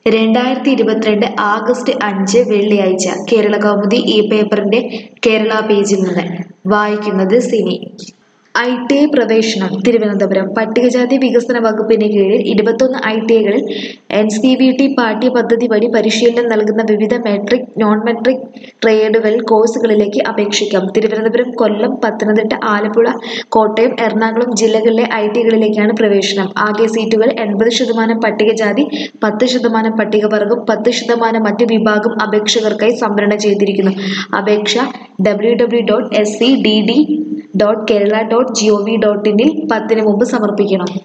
രണ്ടായിരത്തി ഇരുപത്തിരണ്ട് ആഗസ്റ്റ് അഞ്ച് വെള്ളിയാഴ്ച കേരള കൗമുദി ഈ പേപ്പറിന്റെ കേരള പേജിൽ നിന്ന് വായിക്കുന്നത് സിനി ഐ ടി ഐ പ്രവേശനം തിരുവനന്തപുരം പട്ടികജാതി വികസന വകുപ്പിന് കീഴിൽ ഇരുപത്തൊന്ന് ഐ ടി ഐകളിൽ എൻ സി വി ടി പാഠ്യപദ്ധതി വഴി പരിശീലനം നൽകുന്ന വിവിധ മെട്രിക് നോൺ മെട്രിക് ട്രേഡുകളിൽ കോഴ്സുകളിലേക്ക് അപേക്ഷിക്കാം തിരുവനന്തപുരം കൊല്ലം പത്തനംതിട്ട ആലപ്പുഴ കോട്ടയം എറണാകുളം ജില്ലകളിലെ ഐ ടികളിലേക്കാണ് പ്രവേശനം ആകെ സീറ്റുകൾ എൺപത് ശതമാനം പട്ടികജാതി പത്ത് ശതമാനം പട്ടികവർഗം പത്ത് ശതമാനം മറ്റ് വിഭാഗം അപേക്ഷകർക്കായി സംവരണം ചെയ്തിരിക്കുന്നു അപേക്ഷ W W dot S C D D dot Kerala dot G O V dot ഇനിൽ പത്തിന് മുമ്പ് സമർപ്പിക്കണം